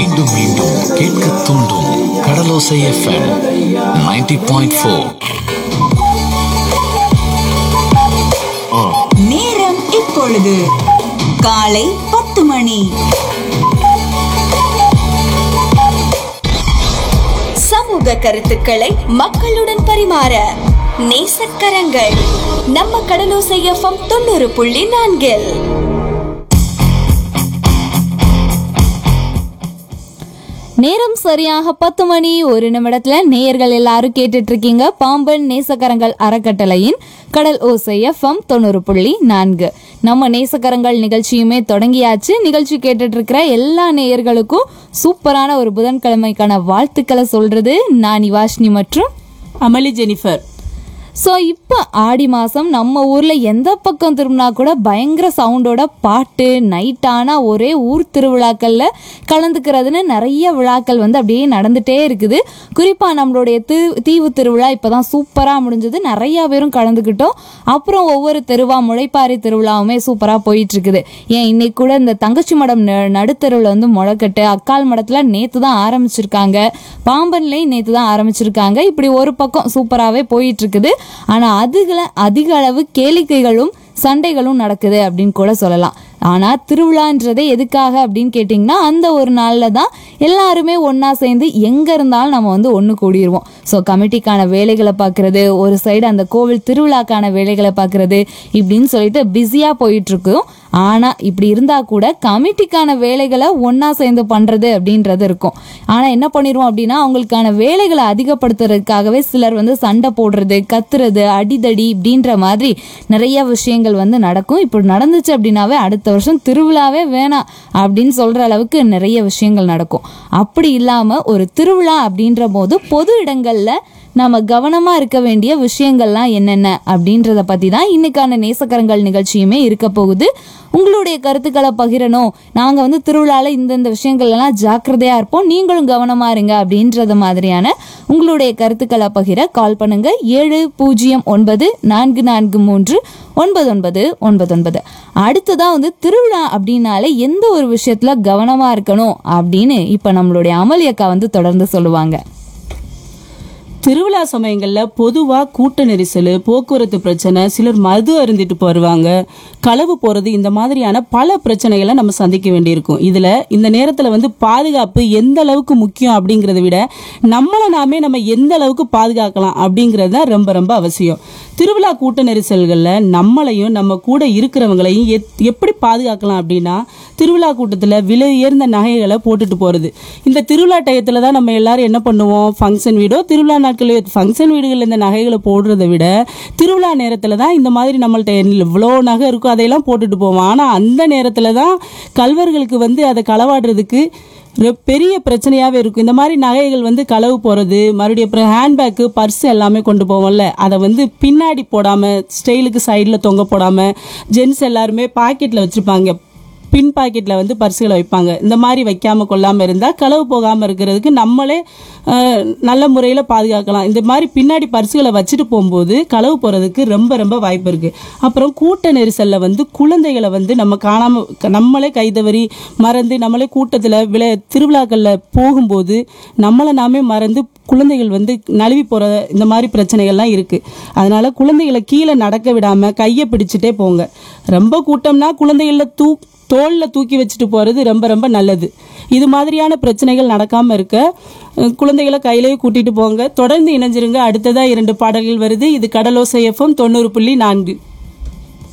மீண்டும் மீண்டும் கேட்க தூண்டும் கடலோசை எஃப்எம் 90.4 பாயிண்ட் ஃபோர் நேரம் இப்பொழுது காலை பத்து மணி சமூக கருத்துக்களை மக்களுடன் பரிமாற நேசக்கரங்கள் நம்ம கடலோசை எஃப்எம் தொண்ணூறு புள்ளி நான்கில் நேரம் சரியாக பத்து மணி ஒரு நிமிடத்துல நேயர்கள் எல்லாரும் கேட்டுட்டு இருக்கீங்க பாம்பன் நேசக்கரங்கள் அறக்கட்டளையின் கடல் ஓசை எஃப்எம் தொண்ணூறு புள்ளி நான்கு நம்ம நேசக்கரங்கள் நிகழ்ச்சியுமே தொடங்கியாச்சு நிகழ்ச்சி கேட்டுட்டு இருக்கிற எல்லா நேயர்களுக்கும் சூப்பரான ஒரு புதன்கிழமைக்கான வாழ்த்துக்களை சொல்றது நான் நிவாஷினி மற்றும் அமளி ஜெனிஃபர் ஸோ இப்போ ஆடி மாதம் நம்ம ஊரில் எந்த பக்கம் திரும்பினா கூட பயங்கர சவுண்டோட பாட்டு நைட் ஆனால் ஒரே ஊர் திருவிழாக்களில் கலந்துக்கிறதுன்னு நிறைய விழாக்கள் வந்து அப்படியே நடந்துகிட்டே இருக்குது குறிப்பாக நம்மளுடைய தீ தீவு திருவிழா இப்போ தான் சூப்பராக முடிஞ்சது நிறையா பேரும் கலந்துக்கிட்டோம் அப்புறம் ஒவ்வொரு தெருவா முளைப்பாரி திருவிழாவுமே சூப்பராக போயிட்டு இருக்குது ஏன் இன்னைக்கு கூட இந்த தங்கச்சி மடம் ந- நடுத்தெருவில் வந்து முளைக்கட்டு அக்கால் மடத்தில் நேற்று தான் ஆரம்பிச்சிருக்காங்க பாம்பன்லேயும் நேற்று தான் ஆரம்பிச்சிருக்காங்க இப்படி ஒரு பக்கம் சூப்பராகவே போயிட்டு இருக்குது ஆனால் அதுகளை அதிக அளவு கேளிக்கைகளும் சண்டைகளும் நடக்குது அப்படின்னு கூட சொல்லலாம் ஆனால் திருவிழான்றதே எதுக்காக அப்படின்னு கேட்டிங்கன்னா அந்த ஒரு நாளில் தான் எல்லாருமே ஒன்றா சேர்ந்து எங்கே இருந்தாலும் நம்ம வந்து ஒன்று கூடிடுவோம் ஸோ கமிட்டிக்கான வேலைகளை பார்க்குறது ஒரு சைடு அந்த கோவில் திருவிழாக்கான வேலைகளை பார்க்குறது இப்படின்னு சொல்லிட்டு பிஸியாக போயிட்டுருக்கோம் ஆனால் இப்படி இருந்தால் கூட கமிட்டிக்கான வேலைகளை ஒன்றா சேர்ந்து பண்ணுறது அப்படின்றது இருக்கும் ஆனால் என்ன பண்ணிடுவோம் அப்படின்னா அவங்களுக்கான வேலைகளை அதிகப்படுத்துறதுக்காகவே சிலர் வந்து சண்டை போடுறது கத்துறது அடிதடி இப்படின்ற மாதிரி நிறைய விஷயங்கள் வந்து நடக்கும் இப்படி நடந்துச்சு அப்படின்னாவே அடுத்த வருஷம் திருவிழாவே வேணாம் அப்படின்னு சொல்கிற அளவுக்கு நிறைய விஷயங்கள் நடக்கும் அப்படி இல்லாமல் ஒரு திருவிழா அப்படின்ற போது பொது இடங்களில் நம்ம கவனமா இருக்க வேண்டிய விஷயங்கள்லாம் என்னென்ன அப்படின்றத பத்தி தான் இன்னைக்கான நேசக்கரங்கள் நிகழ்ச்சியுமே இருக்க போகுது உங்களுடைய கருத்துக்களை பகிரணும் நாங்க வந்து திருவிழால இந்தந்த விஷயங்கள் எல்லாம் ஜாக்கிரதையா இருப்போம் நீங்களும் கவனமா இருங்க அப்படின்றது மாதிரியான உங்களுடைய கருத்துக்களை பகிர கால் பண்ணுங்க ஏழு பூஜ்ஜியம் ஒன்பது நான்கு நான்கு மூன்று ஒன்பது ஒன்பது ஒன்பது ஒன்பது அடுத்ததா வந்து திருவிழா அப்படின்னாலே எந்த ஒரு விஷயத்துல கவனமா இருக்கணும் அப்படின்னு இப்ப நம்மளுடைய அமளி அக்கா வந்து தொடர்ந்து சொல்லுவாங்க திருவிழா சமயங்கள்ல பொதுவா கூட்ட நெரிசல் போக்குவரத்து பிரச்சனை சிலர் மது அருந்திட்டு வருவாங்க களவு போறது இந்த மாதிரியான பல பிரச்சனைகளை நம்ம சந்திக்க வேண்டியிருக்கும் இதுல இந்த நேரத்துல வந்து பாதுகாப்பு எந்த அளவுக்கு முக்கியம் அப்படிங்கறத விட நம்மளை நாமே நம்ம எந்த அளவுக்கு பாதுகாக்கலாம் அப்படிங்கிறது தான் ரொம்ப ரொம்ப அவசியம் திருவிழா கூட்ட நெரிசல்கள்ல நம்மளையும் நம்ம கூட இருக்கிறவங்களையும் எத்- எப்படி பாதுகாக்கலாம் அப்படின்னா திருவிழா கூட்டத்துல விலை உயர்ந்த நகைகளை போட்டுட்டு போறது இந்த திருவிழா டயத்துல தான் நம்ம எல்லாரும் என்ன பண்ணுவோம் ஃபங்க்ஷன் வீடோ திருவிழா நாட்களோ ஃபங்க்ஷன் வீடுகளில் இந்த நகைகளை போடுறதை விட திருவிழா நேரத்துல தான் இந்த மாதிரி நம்மள்ட்ட எவ்வளோ நகை இருக்கோ அதையெல்லாம் போட்டுட்டு போவோம் ஆனா அந்த நேரத்துல தான் கல்வர்களுக்கு வந்து அதை களவாடுறதுக்கு ரெ- பெரிய பிரச்சனையாவே இருக்கும் இந்த மாதிரி நகைகள் வந்து களவு போறது மறுபடியும் அப்புறம் ஹேண்ட்பேக்கு பர்ஸ் எல்லாமே கொண்டு போவோம்ல அதை வந்து பின்னாடி போடாம ஸ்டைலுக்கு சைடில் தொங்க போடாம ஜென்ஸ் எல்லாருமே பாக்கெட்ல வச்சிருப்பாங்க பின் பாக்கெட்ல வந்து பர்சுகளை வைப்பாங்க இந்த மாதிரி வைக்காம கொள்ளாம இருந்தா களவு போகாம இருக்கிறதுக்கு நம்மளே அஹ், நல்ல முறையில பாதுகாக்கலாம் இந்த மாதிரி பின்னாடி பர்சுகளை வச்சுட்டு போகும்போது களவு போறதுக்கு ரொம்ப ரொம்ப வாய்ப்பு இருக்கு அப்புறம் கூட்ட நெரிசல்ல வந்து குழந்தைகளை வந்து நம்ம காணாம க- நம்மளே கைதவறி மறந்து நம்மளே கூட்டத்துல விளை திருவிழாக்கள்ல போகும்போது நம்மளை நாமே மறந்து குழந்தைகள் வந்து நழுவி போற இந்த மாதிரி பிரச்சனைகள்லாம் இருக்கு அதனால குழந்தைகளை கீழே நடக்க விடாம கையை பிடிச்சிட்டே போங்க ரொம்ப கூட்டம்னா குழந்தைகள தூ தோல்ல தூக்கி வச்சுட்டு போறது ரொம்ப ரொம்ப நல்லது இது மாதிரியான பிரச்சனைகள் நடக்காம இருக்க அஹ், குழந்தைகளை கையிலேயே கூட்டிட்டு போங்க தொடர்ந்து இணைஞ்சிருங்க அடுத்ததா இரண்டு பாடல்கள் வருது இது கடலோசை எஃப்எம் தொண்ணூறு புள்ளி நான்கு